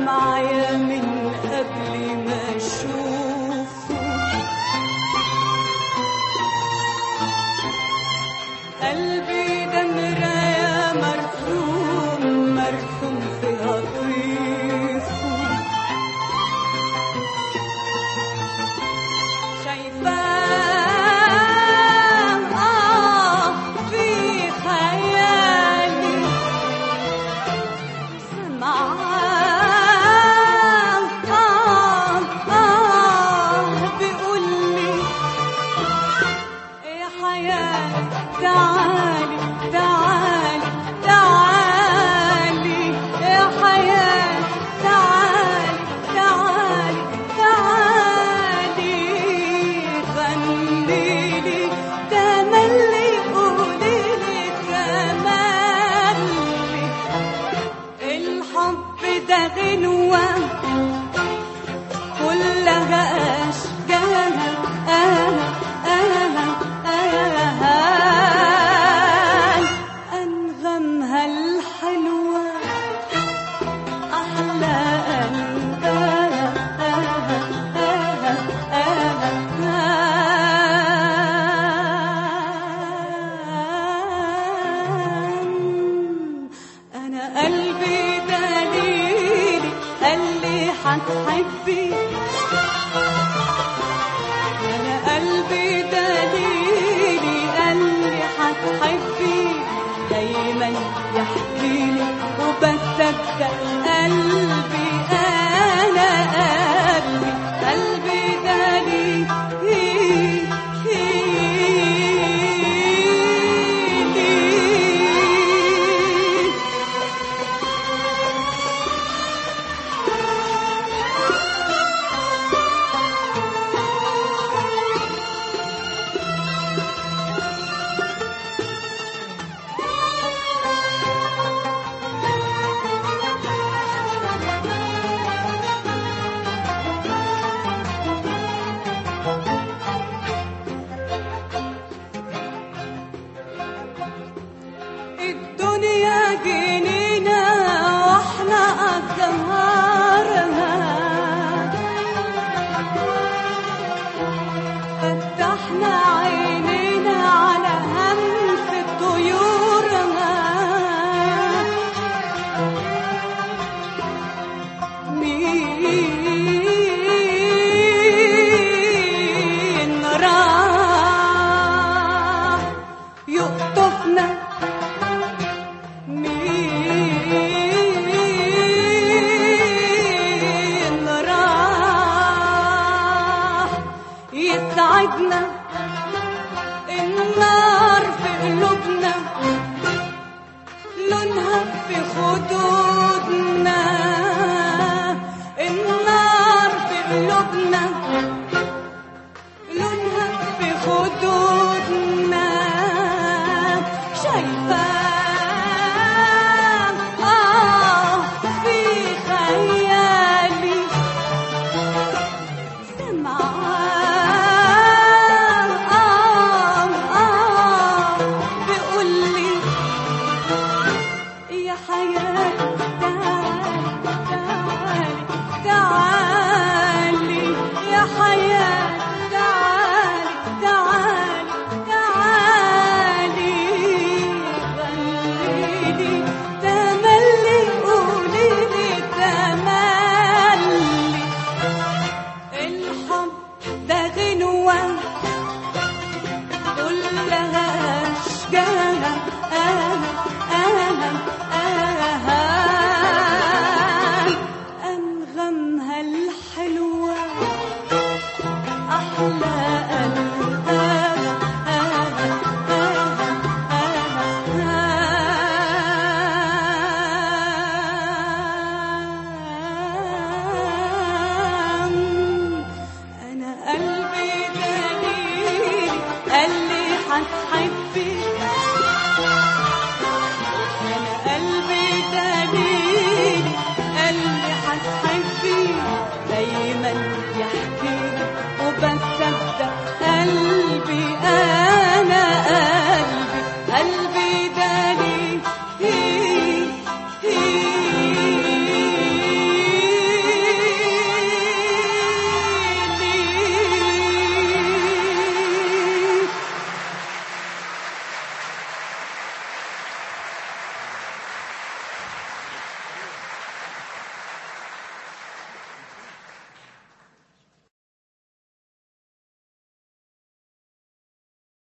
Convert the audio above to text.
معايا من قبل ما اشوفه قلبي ده مراية مرسوم مرسوم فيها طيفه شايفاه آه في خيالي سمعاه آه آه بيقول لي يا حياة تعالي تعالي تعالي يا حياة تعالي تعالي تعالي غنيلي تملي قوليلي تملي الحب ده غنوة كلها أشجار آه آه آه أنغمها الحلوة أحلى أنا قلبي دليلي قال لي هتحبي أنا قلبي دليلي قال لي هتحبي دايما يحكيلي وبصدق قلبي أنا قلبي قلبي دليلي الدنيا جنينة واحنا أزهارها فتحنا عينينا على همس طيورها مين راح يقطفنا مين راح يسعدنا